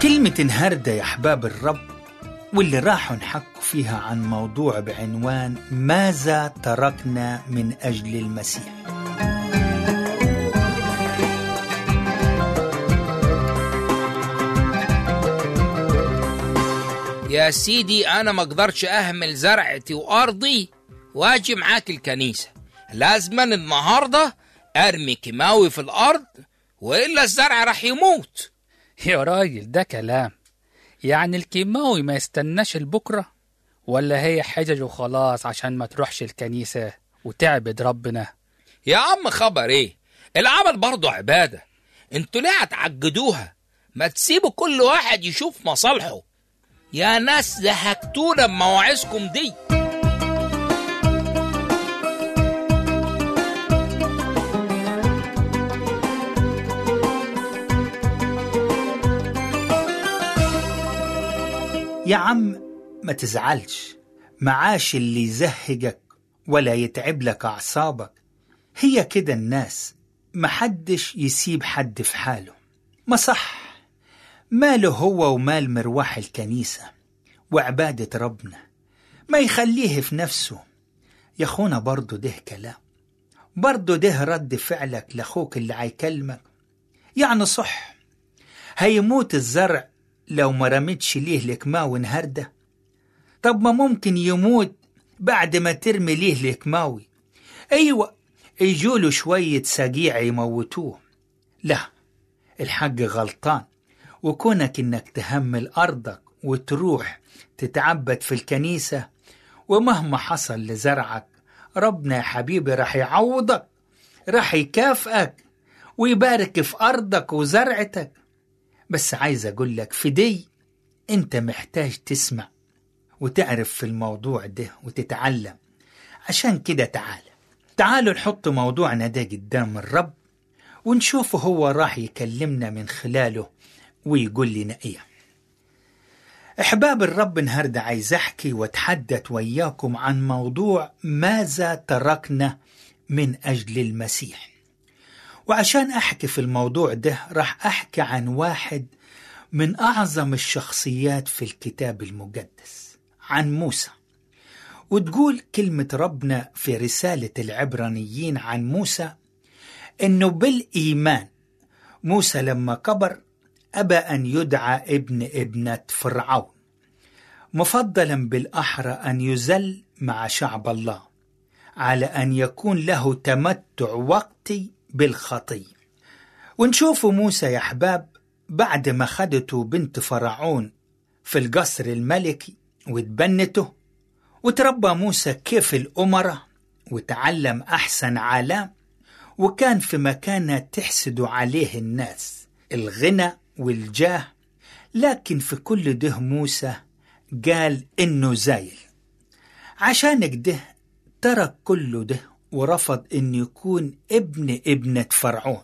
كلمة النهاردة يا أحباب الرب واللي راحوا نحكوا فيها عن موضوع بعنوان ماذا تركنا من أجل المسيح يا سيدي أنا ما أقدرش أهمل زرعتي وأرضي وأجي معاك الكنيسة لازما النهاردة أرمي كيماوي في الأرض وإلا الزرع راح يموت يا راجل ده كلام يعني الكيماوي ما يستناش لبكرة ولا هي حجج وخلاص عشان ما تروحش الكنيسة وتعبد ربنا يا عم خبر إيه العمل برضه عبادة انتوا ليه هتعجدوها ما تسيبوا كل واحد يشوف مصالحه يا ناس زهقتونا بمواعظكم دي يا عم ما تزعلش معاش اللي يزهقك ولا يتعب لك أعصابك هي كده الناس محدش يسيب حد في حاله ما صح ماله هو ومال مرواح الكنيسة وعبادة ربنا ما يخليه في نفسه يا أخونا برضو ده كلام برضو ده رد فعلك لأخوك اللي هيكلمك يعني صح هيموت الزرع لو ما رميتش ليه الكماوي نهارده طب ما ممكن يموت بعد ما ترمي ليه الكماوي ايوه يجوله شوية سجيع يموتوه لا الحق غلطان وكونك انك تهمل ارضك وتروح تتعبد في الكنيسة ومهما حصل لزرعك ربنا يا حبيبي راح يعوضك راح يكافئك ويبارك في أرضك وزرعتك بس عايز أقول لك في دي أنت محتاج تسمع وتعرف في الموضوع ده وتتعلم عشان كده تعال تعالوا نحط موضوعنا ده قدام الرب ونشوف هو راح يكلمنا من خلاله ويقول لنا ايه احباب الرب النهارده عايز احكي واتحدث وياكم عن موضوع ماذا تركنا من اجل المسيح وعشان احكي في الموضوع ده راح احكي عن واحد من اعظم الشخصيات في الكتاب المقدس عن موسى وتقول كلمة ربنا في رسالة العبرانيين عن موسى انه بالايمان موسى لما كبر ابى ان يدعى ابن ابنة فرعون مفضلا بالاحرى ان يذل مع شعب الله على ان يكون له تمتع وقتي بالخطيه ونشوف موسى يا احباب بعد ما خدته بنت فرعون في القصر الملكي وتبنته وتربى موسى كيف الأمراء وتعلم أحسن علام وكان في مكانة تحسد عليه الناس الغنى والجاه لكن في كل ده موسى قال إنه زايل عشان كده ترك كله ده ورفض إنه يكون ابن ابنة فرعون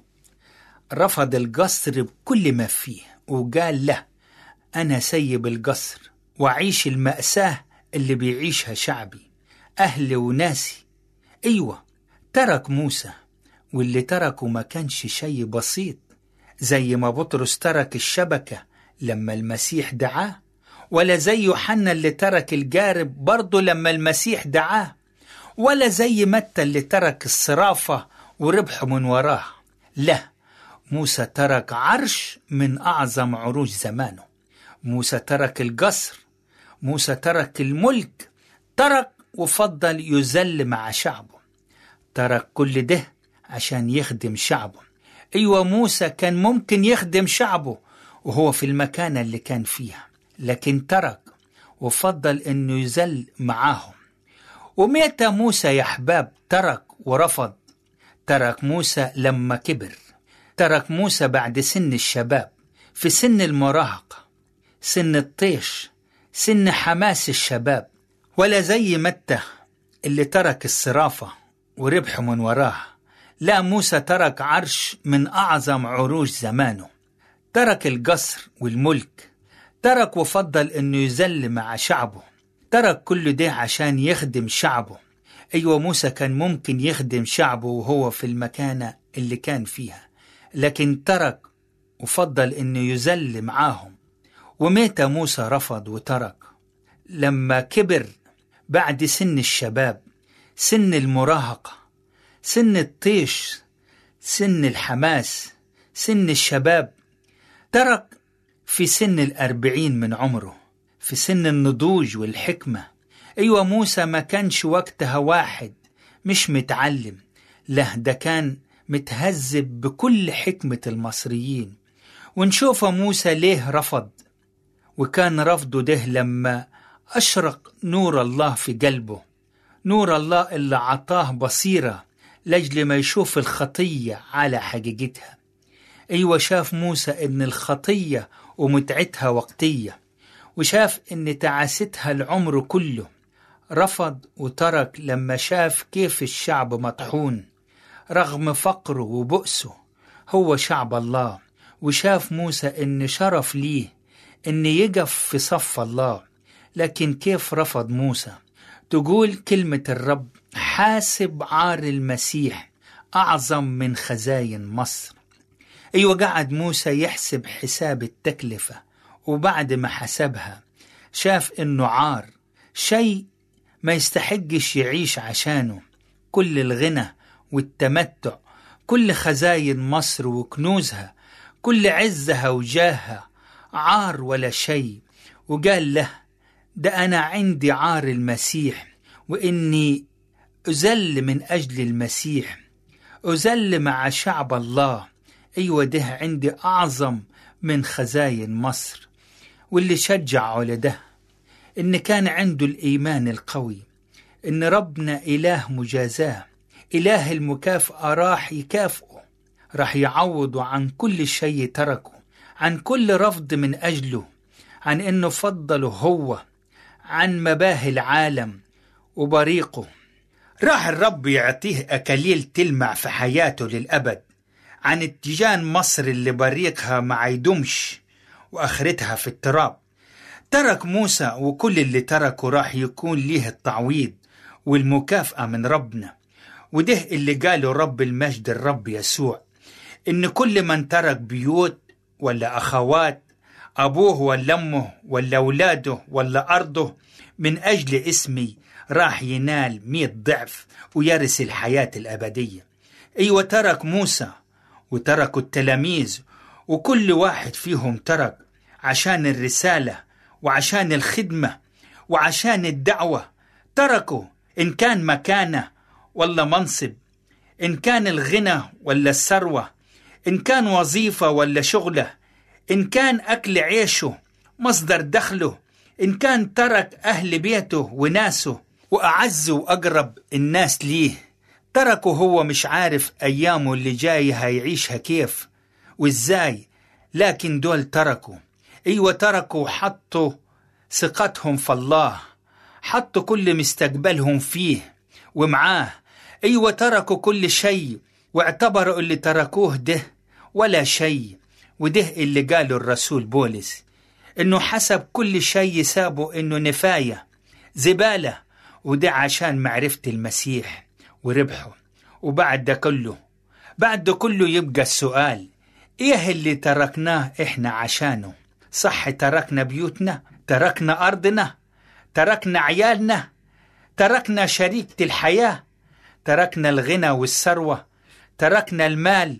رفض القصر بكل ما فيه وقال له أنا سيب القصر وأعيش المأساة اللي بيعيشها شعبي أهلي وناسي أيوة ترك موسى واللي تركه ما كانش شيء بسيط زي ما بطرس ترك الشبكة لما المسيح دعاه ولا زي يوحنا اللي ترك الجارب برضه لما المسيح دعاه ولا زي متى اللي ترك الصرافة وربحه من وراه لا موسى ترك عرش من أعظم عروش زمانه موسى ترك القصر موسى ترك الملك ترك وفضل يذل مع شعبه ترك كل ده عشان يخدم شعبه ايوه موسى كان ممكن يخدم شعبه وهو في المكانة اللي كان فيها لكن ترك وفضل انه يذل معاهم ومتى موسى يا احباب ترك ورفض ترك موسى لما كبر ترك موسى بعد سن الشباب في سن المراهقة سن الطيش سن حماس الشباب ولا زي متى اللي ترك الصرافة وربح من وراه لا موسى ترك عرش من أعظم عروش زمانه ترك القصر والملك ترك وفضل أنه يذل مع شعبه ترك كل ده عشان يخدم شعبه أيوة موسى كان ممكن يخدم شعبه وهو في المكانة اللي كان فيها لكن ترك وفضل أنه يذل معاهم ومتى موسى رفض وترك لما كبر بعد سن الشباب سن المراهقة سن الطيش سن الحماس سن الشباب ترك في سن الأربعين من عمره في سن النضوج والحكمة أيوة موسى ما كانش وقتها واحد مش متعلم له ده كان متهذب بكل حكمة المصريين ونشوف موسى ليه رفض وكان رفضه ده لما أشرق نور الله في قلبه نور الله اللي عطاه بصيرة لأجل ما يشوف الخطية على حقيقتها أيوة شاف موسى إن الخطية ومتعتها وقتية وشاف إن تعاستها العمر كله رفض وترك لما شاف كيف الشعب مطحون رغم فقره وبؤسه هو شعب الله وشاف موسى إن شرف ليه إن يقف في صف الله لكن كيف رفض موسى تقول كلمة الرب حاسب عار المسيح أعظم من خزاين مصر أيوة قعد موسى يحسب حساب التكلفة وبعد ما حسبها شاف إنه عار شيء ما يستحقش يعيش عشانه كل الغنى والتمتع كل خزاين مصر وكنوزها كل عزها وجاهها عار ولا شيء وقال له ده أنا عندي عار المسيح وإني أذل من أجل المسيح أذل مع شعب الله أيوة ده عندي أعظم من خزاين مصر واللي شجعه لده إن كان عنده الإيمان القوي إن ربنا إله مجازاه إله المكافأة راح يكافئه راح يعوضه عن كل شيء تركه عن كل رفض من أجله عن إنه فضله هو عن مباهي العالم وبريقه راح الرب يعطيه أكاليل تلمع في حياته للأبد عن اتجان مصر اللي بريقها ما يدومش وآخرتها في التراب ترك موسى وكل اللي تركه راح يكون ليه التعويض والمكافأة من ربنا وده اللي قاله رب المجد الرب يسوع إن كل من ترك بيوت ولا أخوات أبوه ولا أمه ولا أولاده ولا أرضه من أجل اسمي راح ينال مئة ضعف ويرث الحياة الأبدية أيوة ترك موسى وتركوا التلاميذ وكل واحد فيهم ترك عشان الرسالة وعشان الخدمة وعشان الدعوة تركوا إن كان مكانة ولا منصب إن كان الغنى ولا الثروة إن كان وظيفة ولا شغلة إن كان أكل عيشه مصدر دخله إن كان ترك أهل بيته وناسه وأعز وأقرب الناس ليه تركه هو مش عارف أيامه اللي جاي هيعيشها كيف وإزاي لكن دول تركوا أيوة تركوا حطوا ثقتهم في الله حطوا كل مستقبلهم فيه ومعاه أيوة تركوا كل شيء واعتبروا اللي تركوه ده ولا شيء وده اللي قاله الرسول بولس إنه حسب كل شيء سابوا إنه نفاية زبالة وده عشان معرفة المسيح وربحه وبعد ده كله بعد ده كله يبقى السؤال إيه اللي تركناه إحنا عشانه صح تركنا بيوتنا تركنا أرضنا تركنا عيالنا تركنا شريكة الحياة تركنا الغنى والثروة تركنا المال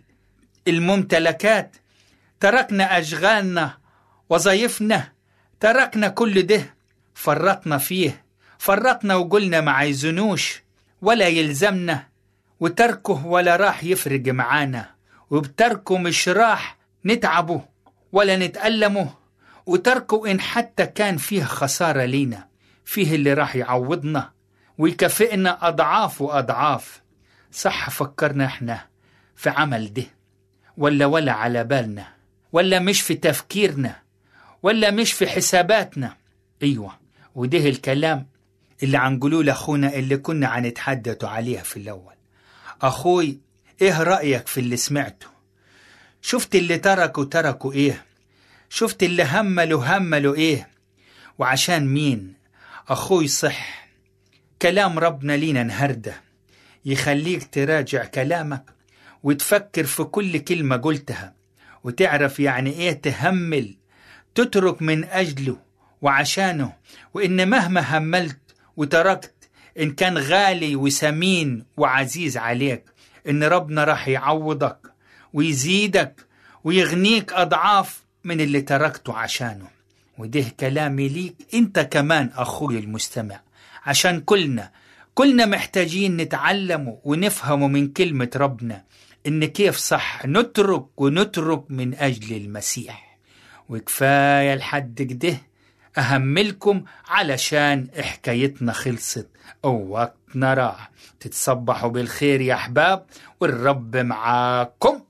الممتلكات تركنا أشغالنا وظايفنا تركنا كل ده فرطنا فيه فرطنا وقلنا ما عايزنوش ولا يلزمنا وتركه ولا راح يفرق معانا وبتركه مش راح نتعبه ولا نتألمه وتركه إن حتى كان فيه خسارة لينا فيه اللي راح يعوضنا ويكافئنا أضعاف وأضعاف صح فكرنا إحنا في عمل ده ولا ولا على بالنا ولا مش في تفكيرنا ولا مش في حساباتنا أيوة وده الكلام اللي عنقولوه لأخونا اللي كنا عنتحدثوا عليها في الأول أخوي إيه رأيك في اللي سمعته شفت اللي تركوا تركوا إيه شفت اللي هملوا هملوا إيه وعشان مين أخوي صح كلام ربنا لينا نهرده يخليك تراجع كلامك وتفكر في كل كلمة قلتها وتعرف يعني إيه تهمل تترك من أجله وعشانه وإن مهما هملت وتركت إن كان غالي وسمين وعزيز عليك إن ربنا راح يعوضك ويزيدك ويغنيك أضعاف من اللي تركته عشانه وده كلامي ليك انت كمان اخوي المستمع عشان كلنا كلنا محتاجين نتعلمه ونفهمه من كلمة ربنا ان كيف صح نترك ونترك من اجل المسيح وكفاية لحد كده أهملكم علشان حكايتنا خلصت أو وقتنا راح تتصبحوا بالخير يا أحباب والرب معاكم